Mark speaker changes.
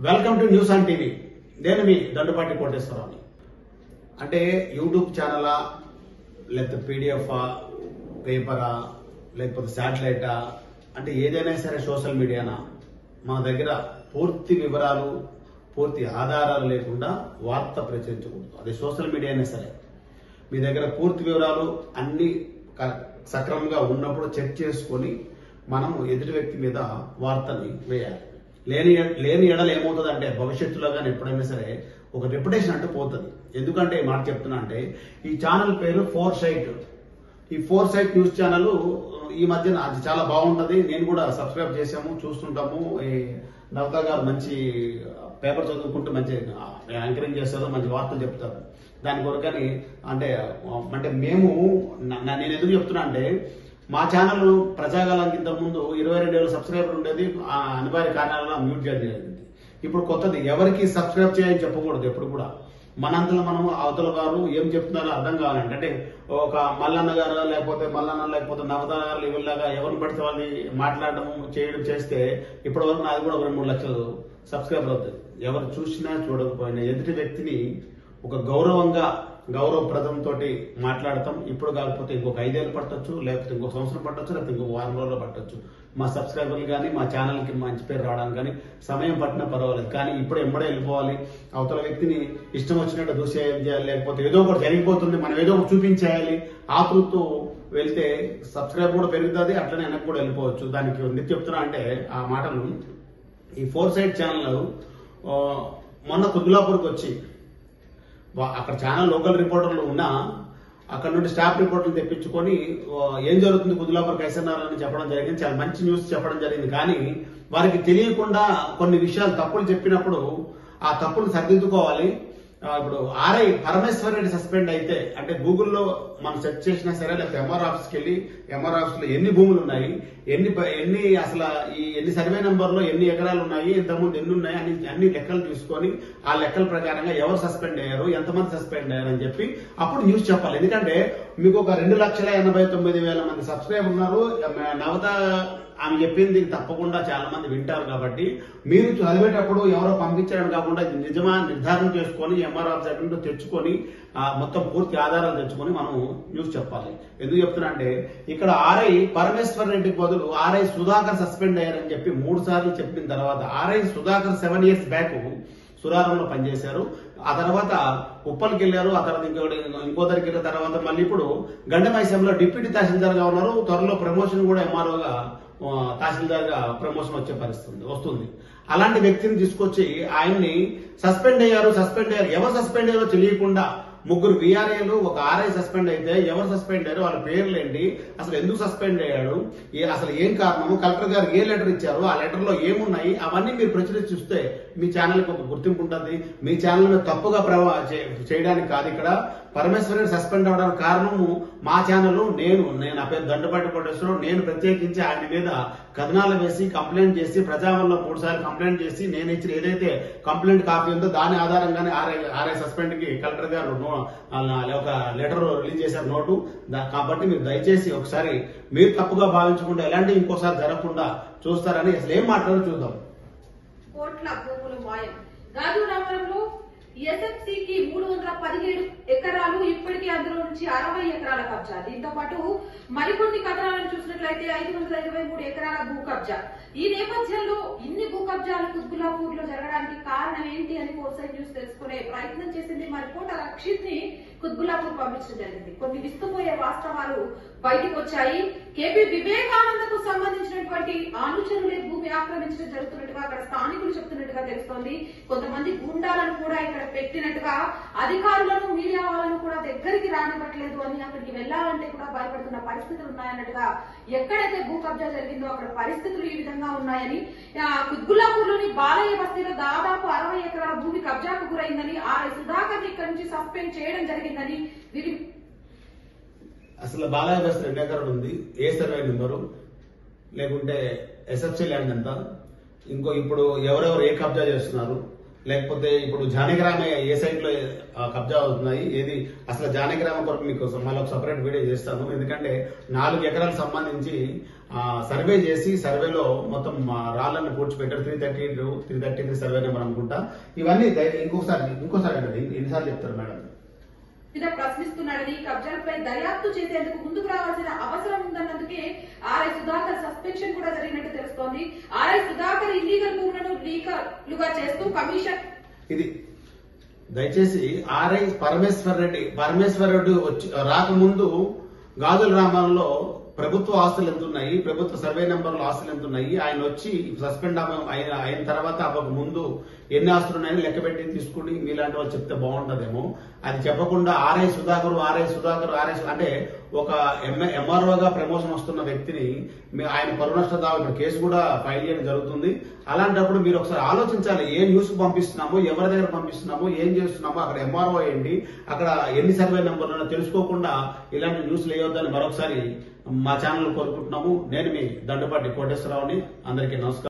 Speaker 1: welcome to news on TV నేను మీ దండుపాటి కోటేశ్వరరావు అంటే యూట్యూబ్ ఛానలా లేకపోతే పీడిఎఫ్ పేపరా లేకపోతే శాటిలైటా అంటే ఏదైనా సరే సోషల్ మీడియానా మన దగ్గర పూర్తి వివరాలు పూర్తి ఆధారాలు లేకుండా వార్త ప్రచురించకూడదు అది సోషల్ మీడియా అయినా సరే మీ దగ్గర పూర్తి వివరాలు అన్ని క- సక్రమంగా ఉన్నప్పుడు చెక్ చేసుకొని మనం ఎదుటి వ్యక్తి మీద వార్తని వేయాలి లేని లేని ఎడలు ఏమవుతుంది అంటే భవిష్యత్తులో కానీ ఎప్పుడైనా సరే ఒక రెప్యుటేషన్ అంటే పోతుంది ఎందుకంటే ఈ మాట చెప్తున్నా అంటే ఈ ఛానల్ పేరు ఫోర్ సైట్ ఈ ఫోర్ సైట్ న్యూస్ ఛానల్ ఈ మధ్యన అది చాలా బాగుంటది నేను కూడా సబ్స్క్రైబ్ చేసాము చూస్తుంటాము ఈ నవత గారు మంచి పేపర్ చదువుకుంటూ మంచి యాంకరింగ్ చేస్తారు మంచి వార్తలు చెప్తారు దాని కొరకని అంటే అంటే మేము న- న- నేను ఎందుకు చెప్తున్నా అంటే మా ఛానల్ ప్రజాగాలానికి ఇంతకు ముందు ఇరవై రెండు వేల సబ్స్క్రైబర్ ఉండేది ఆ అనివార్య కారణాల వల్ల మ్యూట్ చేయడం జరిగింది ఇప్పుడు కొత్తది ఎవరికి సబ్స్క్రైబ్ చేయని చెప్పకూడదు ఎప్పుడు కూడా మనంతలో మనం అవతల గారు ఏం చెప్తున్నారో అర్థం కావాలంటే అంటే ఒక మల్లన్న గారు లేకపోతే మల్లన్న లేకపోతే నవత గారు ఇవ్వలాగా ఎవరిని పడితే వాళ్ళని మాట్లాడడం చేయడం చేస్తే ఇప్పటి వరకు నాది కూడా ఒక రెండు మూడు లక్షలు సబ్స్క్రైబర్ అవుతుంది ఎవరు చూసినా చూడకపోయినా ఎదుటి వ్యక్తిని ఒక గౌరవంగా గౌరవప్రదంతో మాట్లాడతాం ఇప్పుడు కాకపోతే ఇంకొక ఐదేళ్ళు పట్టొచ్చు లేకపోతే ఇంకో సంవత్సరం పట్టొచ్చు లేకపోతే ఇంకో వారం రోజులు పట్టొచ్చు మా సబ్స్క్రైబర్లు కానీ మా ఛానల్కి మంచి పేరు రావడానికి కానీ సమయం పట్టినా పర్వాలేదు కానీ ఇప్పుడు ఎంబడే వెళ్ళిపోవాలి అవతల వ్యక్తిని ఇష్టం వచ్చినట్టు దూసేయం చేయాలి లేకపోతే ఏదో ఒకటి జరిగిపోతుంది మనం ఏదో ఒకటి చూపించేయాలి ఆతృతో వెళ్తే సబ్స్క్రైబర్ కూడా పెరుగుతుంది అట్లనే వెనక్కి కూడా వెళ్ళిపోవచ్చు దానికి ఎందుకు చెప్తున్నా అంటే ఆ మాటలు ఈ ఫోర్ సైడ్ ఛానల్ ఆ, మొన్న కుద్దులాపూర్కి వచ్చి వా- అక్కడ చాలా లోకల్ రిపోర్టర్లు ఉన్నా అక్కడ నుండి స్టాఫ్ రిపోర్టర్లు తెప్పించుకొని ఆ, ఏం జరుగుతుంది కుదులాపూర్ కైసన్నారు అని చెప్పడం జరిగింది చాలా మంచి న్యూస్ చెప్పడం జరిగింది కానీ వారికి తెలియకుండా కొన్ని విషయాలు తప్పులు చెప్పినప్పుడు ఆ తప్పులు సరిదిద్దుకోవాలి ఆ, ఇప్పుడు ఆర్ఐ పరమేశ్వర్ రెడ్డి సస్పెండ్ అయితే అంటే గూగుల్లో మనం సెర్చ్ చేసినా సరే లేకపోతే ఎంఆర్ ఆఫీస్కి వెళ్ళి ఎంఆర్ ఆఫీస్ లో ఎన్ని భూములు ఉన్నాయి ఎన్ని ప- ఎన్ని అసలు ఈ ఎన్ని సర్వే నంబర్లో ఎన్ని ఎకరాలు ఉన్నాయి ఇంతకుముందు ఎన్ని ఉన్నాయి అని అన్ని లెక్కలు తీసుకొని ఆ లెక్కల ప్రకారంగా ఎవరు సస్పెండ్ అయ్యారు ఎంతమంది సస్పెండ్ అయ్యారు అని చెప్పి అప్పుడు న్యూస్ చెప్పాలి ఎందుకంటే మీకు ఒక రెండు లక్షల ఎనభై తొమ్మిది వేల మంది సబ్స్క్రైబర్ ఉన్నారు ఎమ- నవత ఆమె చెప్పింది తప్పకుండా చాలా మంది వింటారు కాబట్టి మీరు చదివేటప్పుడు ఎవరో పంపించడం కాకుండా ఇది నిజమా నిర్ధారణ చేసుకొని ఎంఆర్ ఆఫీస్ నుండి తెచ్చుకొని ఆ, మొత్తం పూర్తి ఆధారాలు తెచ్చుకొని మనం న్యూస్ చెప్పాలి ఎందుకు చెప్తున్నా అంటే ఇక్కడ ఆర్ఐ పరమేశ్వర్ రెడ్డికి బదులు ఆర్ఐ సుధాకర్ సస్పెండ్ అయ్యారని చెప్పి మూడు సార్లు చెప్పిన తర్వాత RI Sudhakar seven years back సురారంలో పనిచేశారు ఆ తర్వాత ఉప్పల్కి వెళ్ళారు ఆ తర్వాత ఇంకోటి ఇంకో దగ్గరికి వెళ్ళిన తర్వాత మళ్ళీ ఇప్పుడు గండమైసంలో డిప్యూటీ తహసీల్దార్ గా ఉన్నారు త్వరలో ప్రమోషన్ కూడా ఎంఆర్ఓగా తహసీల్దార్ గా ప్రమోషన్ వచ్చే పరిస్థితి వస్తుంది అలాంటి వ్యక్తిని తీసుకొచ్చి ఆయన్ని సస్పెండ్ అయ్యారు సస్పెండ్ అయ్యారు ఎవరు సస్పెండ్ అయ్యారో తెలియకుండా ముగ్గురు బీఆర్ఏలు ఒక ఆర్ఐ సస్పెండ్ అయితే ఎవరు సస్పెండ్ అయ్యారు వాళ్ళ పేర్లు ఏంటి అసలు ఎందుకు సస్పెండ్ అయ్యాడు ఏ- అసలు ఏం కారణము కలెక్టర్ గారు ఏ లెటర్ ఇచ్చారు ఆ లెటర్ లో ఏమున్నాయి అవన్నీ మీరు ప్రచురించి చూస్తే మీ ఛానల్ కి ఒక గుర్తింపు ఉంటుంది మీ ఛానల్ మీద తప్పుగా ప్రవా చే- చేయడానికి కాదు ఇక్కడ పరమేశ్వరుడు సస్పెండ్ అవడానికి కారణము మా ఛానల్ నేను నేను నా పేరు దండపాటి కోటేశ్వరరావు నేను ప్రత్యేకించి ఆయన మీద కథనాలు వేసి కంప్లైంట్ చేసి ప్రజావరణలో మూడు సార్లు కంప్లైంట్ చేసి నేను ఇచ్చిన ఏదైతే కంప్లైంట్ కాపీ ఉందో దాని ఆధారంగానే ఆర్ఐ ఆర్ఐ సస్పెండ్ కి కలెక్టర్ గారు నో- ఆ ఒక లెటర్ రిలీజ్ చేశారు నోటు దా- కాబట్టి మీరు దయచేసి ఒకసారి మీరు తప్పుగా భావించకుండా ఎలాంటి ఇంకోసారి జరగకుండా చూస్తారని అసలు ఏం మాట్లాడో చూద్దాం
Speaker 2: కోట్ల భూములు మాయం గాజు రామవరంలో ఎస్ఎఫ్సికి మూడు వందల పదిహేడు ఎకరాలు ఇప్పటికే అందులో నుంచి అరవై ఎకరాల కబ్జా దీంతో పాటు మరికొన్ని కథనాలను చూసినట్లయితే ఐదు వందల ఇరవై మూడు ఎకరాల భూ కబ్జా ఈ నేపథ్యంలో ఇన్ని భూ కబ్జాలు కుత్బులాపూర్ లో జరగడానికి కారణం ఏంటి అని ఫోర్సైట్ న్యూస్ తెలుసుకునే ప్రయత్నం చేసింది మా రిపోర్టర్ అక్షిత్ ని కుత్బులాపూర్ పంపించడం జరిగింది కొన్ని విస్తుపోయే వాస్తవాలు బయటకు వచ్చాయి కేపీ వివేకానందకు సంబంధించినటువంటి అనుచరులే భూమి ఆక్రమించడం జరుగుతున్నట్టుగా అక్కడ స్థానికులు చెప్తున్నట్టుగా తెలుస్తోంది కొంతమంది గుండాలను కూడా ఇక్కడ పెట్టినట్టుగా అధికారులను మీడియా వాళ్ళను కూడా దగ్గరికి రానివ్వట్లేదు అని అక్కడికి వెళ్లాలంటే కూడా భయపడుతున్న పరిస్థితులు ఉన్నాయన్నట్టుగా ఎక్కడైతే భూ కబ్జా జరిగిందో అక్కడ పరిస్థితులు ఈ విధంగా ఉన్నాయని ఆ, కుత్బుల్లాపూర్లోని బాలయ్య బస్తీలో దాదాపు అరవై ఎకరాల భూమి కబ్జాకు గురైందని ఆర్ఐ సుధాకర్ ఇక్కడ నుంచి సస్పెండ్ చేయడం జరిగిందని వీరి
Speaker 1: అసలు బాలయ్య బస్ రెండు ఎకరాలు ఉంది ఏ సర్వే నెంబరు లేకుంటే ఎస్ఎఫ్సి ల్యాండ్ ఎంత ఇంకో ఇప్పుడు ఎవరెవరు ఏ కబ్జా చేస్తున్నారు లేకపోతే ఇప్పుడు జానగ్రామ ఏ సైట్ లో ఆ, కబ్జా అవుతున్నాయి ఏది అసలు జానగ్రామం కొరకు మీకు మళ్ళీ ఒక సపరేట్ వీడియో చేస్తాను ఎందుకంటే నాలుగు ఎకరాలకు సంబంధించి ఆ, సర్వే చేసి సర్వేలో మొత్తం ఆ, రాళ్ళని పూడ్చిపెట్టారు three thirty three thirty three survey number అనుకుంటా ఇవన్నీ దయ- ఇంకొకసారి ఇంకోసారి అండి ఎన్నిసార్లు చెప్తారు మేడం
Speaker 2: మీద ప్రశ్నిస్తున్నాడని కబ్జాలపై దర్యాప్తు చేసేందుకు ముందుకు రావాల్సిన అవసరం ఉందన్నందుకే ఆర్ఐ సుధాకర్ సస్పెన్షన్ కూడా జరిగినట్టు తెలుస్తోంది ఆర్ఐ సుధాకర్ ఇల్లీగల్ భూములను లీగలుగా చేస్తూ కమిషన్
Speaker 1: ఇది దయచేసి ఆర్ఐ పరమేశ్వర్ రెడ్డి పరమేశ్వర్ రెడ్డి వచ్చి రాకముందు గాజుల రామాలలో ప్రభుత్వ ఆస్తులు ఎంత ఉన్నాయి ప్రభుత్వ సర్వే నెంబర్ల ఆస్తులు ఎంత ఉన్నాయి ఆయన వచ్చి సస్పెండ్ అవ- అయిన అయిన తర్వాత అవ్వక ముందు ఎన్ని ఆస్తులు ఉన్నాయని లెక్క పెట్టి తీసుకుని మీలాంటి వాళ్ళు చెప్తే బాగుంటదేమో అది చెప్పకుండా RI Sudhakar RI Sudhakar RI సు- అంటే ఒక ఎంఆర్ఓగా ప్రమోషన్ వస్తున్న వ్యక్తిని మీ- ఆయన పరువు నష్ట దావా ఇప్పుడు కేసు కూడా ఫైల్ చేయడం జరుగుతుంది అలాంటప్పుడు మీరు ఒకసారి ఆలోచించాలి ఏ న్యూస్ పంపిస్తున్నామో ఎవరి దగ్గర పంపిస్తున్నామో ఏం చేస్తున్నామో అక్కడ ఎంఆర్ఓ ఏంటి అక్కడ ఎన్ని సర్వే నెంబర్లు తెలుసుకోకుండా ఇలాంటి న్యూస్లు వేయొద్దని మరొకసారి మా ఛానల్ కోరుకుంటున్నాము నేను మీ దండపాటి కోటేశ్వరరావుని అందరికీ నమస్కారం